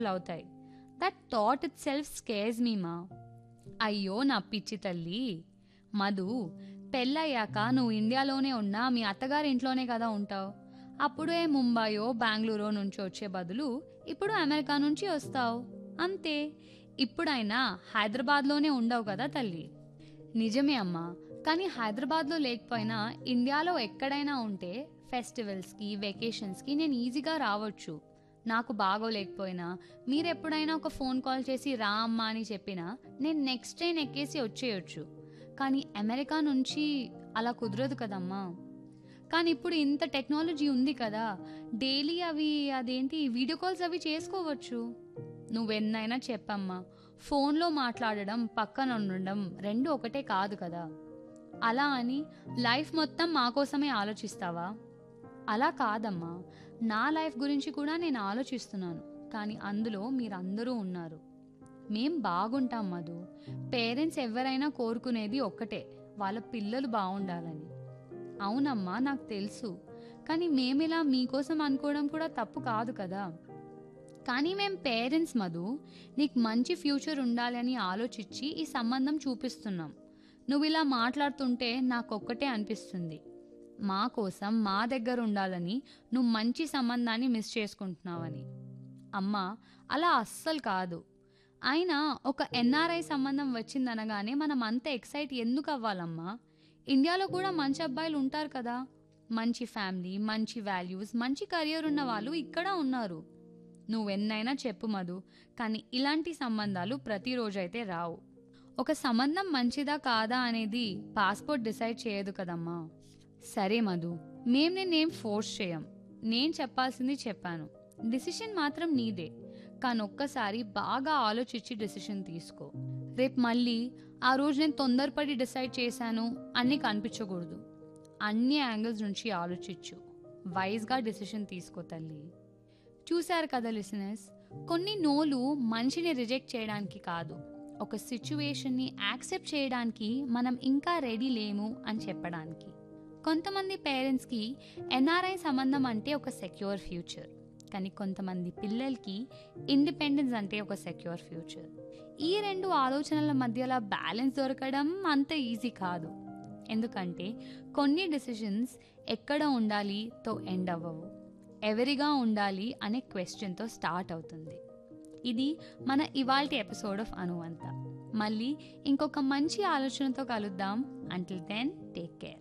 అవుతాయి that thought itself scares me మా అయ్యో నా పిచ్చి తల్లి మధు పెళ్ళయ్యాక నువ్వు ఇండియాలోనే ఉన్నా మీ అత్తగారి ఇంట్లోనే కదా ఉంటావు అప్పుడే ముంబయో బెంగళూరో నుంచి వచ్చే బదులు ఇప్పుడు అమెరికా నుంచి వస్తావు అంతే ఇప్పుడైనా హైదరాబాద్లోనే ఉండవు కదా తల్లి నిజమే అమ్మా కానీ హైదరాబాద్లో లేకపోయినా ఇండియాలో ఎక్కడైనా ఉంటే ఫెస్టివల్స్కి వెకేషన్స్కి నేను ఈజీగా రావచ్చు నాకు బాగోలేకపోయినా మీరు ఎప్పుడైనా ఒక ఫోన్ కాల్ చేసి రా అమ్మా అని చెప్పినా నేను నెక్స్ట్ ట్రైన్ ఎక్కేసి వచ్చేయొచ్చు కానీ అమెరికా నుంచి అలా కుదరదు కదమ్మా కానీ ఇప్పుడు ఇంత టెక్నాలజీ ఉంది కదా డైలీ అవి అదేంటి వీడియో కాల్స్ అవి చేసుకోవచ్చు నువ్వెన్నైనా చెప్పమ్మా ఫోన్లో మాట్లాడడం పక్కన ఉండడం రెండు ఒకటే కాదు కదా అలా అని లైఫ్ మొత్తం మా కోసమే ఆలోచిస్తావా అలా కాదమ్మా నా లైఫ్ గురించి కూడా నేను ఆలోచిస్తున్నాను కానీ అందులో మీరందరూ ఉన్నారు మేం బాగుంటాం మధు పేరెంట్స్ ఎవరైనా కోరుకునేది ఒక్కటే వాళ్ళ పిల్లలు బాగుండాలని అవునమ్మా నాకు తెలుసు కానీ మేమిలా మీకోసం అనుకోవడం కూడా తప్పు కాదు కదా కానీ మేం పేరెంట్స్ మధు నీకు మంచి ఫ్యూచర్ ఉండాలని ఆలోచించి ఈ సంబంధం చూపిస్తున్నాం నువ్వు ఇలా మాట్లాడుతుంటే నాకొక్కటే అనిపిస్తుంది మా కోసం మా దగ్గర ఉండాలని నువ్వు మంచి సంబంధాన్ని మిస్ చేసుకుంటున్నావని అమ్మా అలా అస్సలు కాదు అయినా ఒక ఎన్ఆర్ఐ సంబంధం వచ్చిందనగానే మనం అంత ఎక్సైట్ ఎందుకు అవ్వాలమ్మా ఇండియాలో కూడా మంచి అబ్బాయిలు ఉంటారు కదా మంచి ఫ్యామిలీ మంచి వాల్యూస్ మంచి కెరియర్ ఉన్న వాళ్ళు ఇక్కడ ఉన్నారు నువ్వెన్నైనా చెప్పు మధు కానీ ఇలాంటి సంబంధాలు ప్రతిరోజు అయితే రావు ఒక సంబంధం మంచిదా కాదా అనేది పాస్పోర్ట్ డిసైడ్ చేయదు కదమ్మా సరే మధు మేం నేనేం ఫోర్స్ చేయం నేను చెప్పాల్సింది చెప్పాను డిసిషన్ మాత్రం నీదే కానీ ఒక్కసారి బాగా ఆలోచించి డిసిషన్ తీసుకో రేపు మళ్ళీ ఆ రోజు నేను తొందరపడి డిసైడ్ చేశాను అన్నీ కనిపించకూడదు అన్ని యాంగిల్స్ నుంచి ఆలోచించు వైజ్గా డిసిషన్ తీసుకో తల్లి చూశారు కదా లిసనర్స్ కొన్ని నోలు మనిషిని రిజెక్ట్ చేయడానికి కాదు ఒక సిచ్యువేషన్ని యాక్సెప్ట్ చేయడానికి మనం ఇంకా రెడీ లేము అని చెప్పడానికి కొంతమంది పేరెంట్స్కి ఎన్ఆర్ఐ సంబంధం అంటే ఒక సెక్యూర్ ఫ్యూచర్ కానీ కొంతమంది పిల్లలకి ఇండిపెండెన్స్ అంటే ఒక సెక్యూర్ ఫ్యూచర్ ఈ రెండు ఆలోచనల మధ్యలో బ్యాలెన్స్ దొరకడం అంత ఈజీ కాదు ఎందుకంటే కొన్ని డెసిషన్స్ ఎక్కడ ఉండాలి తో ఎండ్ అవ్వవు ఎవరిగా ఉండాలి అనే క్వశ్చన్తో స్టార్ట్ అవుతుంది ఇది మన ఇవాల్టి ఎపిసోడ్ ఆఫ్ అనువంత మళ్ళీ ఇంకొక మంచి ఆలోచనతో కలుద్దాం అంటిల్ దెన్ టేక్ కేర్